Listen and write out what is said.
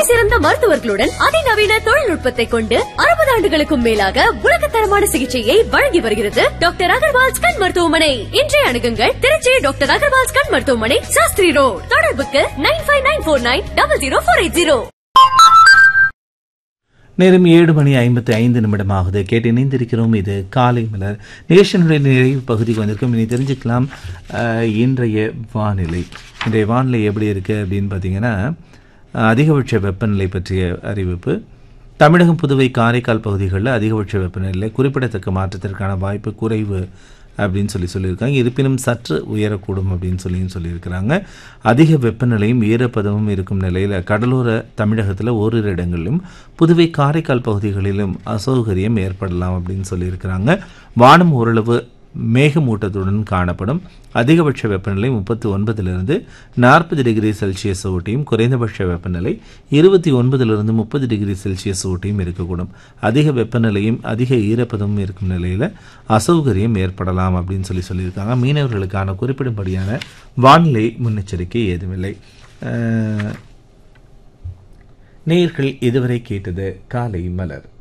சிறந்த மருத்துவர்களுடன் அதிநவீன தொழில்நுட்பத்தை கொண்டு அறுபது ஆண்டுகளுக்கும் மேலாக உலகத்தரமான சிகிச்சையை வழங்கி வருகிறது டாக்டர் அகர்வால்ஸ் கண் மருத்துவமனை இன்றைய அணுகுங்கள் திருச்சி டாக்டர் அகர்வால்ஸ் கண் மருத்துவமனை சாஸ்திரி ரோட் தொடர்புக்கு nine five nine four nine double zero four eight zero நேரம் ஏழு மணி ஐம்பத்தி ஐந்து நிமிடமாகுது கேட்டு இணைந்திருக்கிறோம் இது காலை மலர் நிகழ்ச்சியினுடைய நிறைவு பகுதிக்கு வந்திருக்கோம் இனி தெரிஞ்சுக்கலாம் அஹ், இன்றைய வானிலை இன்றைய வானிலை எப்படி இருக்குது அப்படின்னு பார்த்தீங்கன்னா அஹ், அதிகபட்ச வெப்பநிலை பற்றிய அறிவிப்பு தமிழகம் புதுவை காரைக்கால் பகுதிகளில் அதிகபட்ச வெப்பநிலையில் குறிப்பிடத்தக்க மாற்றத்திற்கான வாய்ப்பு குறைவு அப்படின்னு சொல்லி சொல்லியிருக்காங்க இருப்பினும் சற்று உயரக்கூடும் அப்படின்னு சொல்லியும் சொல்லியிருக்கிறாங்க அதிக வெப்பநிலையும் ஈரப்பதமும் இருக்கும் நிலையில் கடலோர தமிழகத்தில் ஓரிரு இடங்களிலும் புதுவை காரைக்கால் பகுதிகளிலும் அசௌகரியம் ஏற்படலாம் அப்படின்னு சொல்லியிருக்கிறாங்க வானம் ஓரளவு மேகமூட்டத்துடன் காணப்படும் அதிகபட்ச வெப்பநிலை முப்பத்தி ஒன்பதிலிருந்து நாற்பது டிகிரி செல்சியஸ் ஊட்டியும் குறைந்தபட்ச வெப்பநிலை இருபத்தி ஒன்பதிலிருந்து முப்பது டிகிரி செல்சியஸ் ஊட்டியும் இருக்கக்கூடும் அதிக வெப்பநிலையும் அதிக ஈரப்பதமும் இருக்கும் நிலையில் அசௌகரியம் ஏற்படலாம் அப்படின்னு சொல்லி சொல்லியிருக்காங்க மீனவர்களுக்கான குறிப்பிடும்படியான வானிலை முன்னெச்சரிக்கை ஏதுமில்லை அஹ், நேயர்கள் இதுவரை கேட்டது காலை மலர்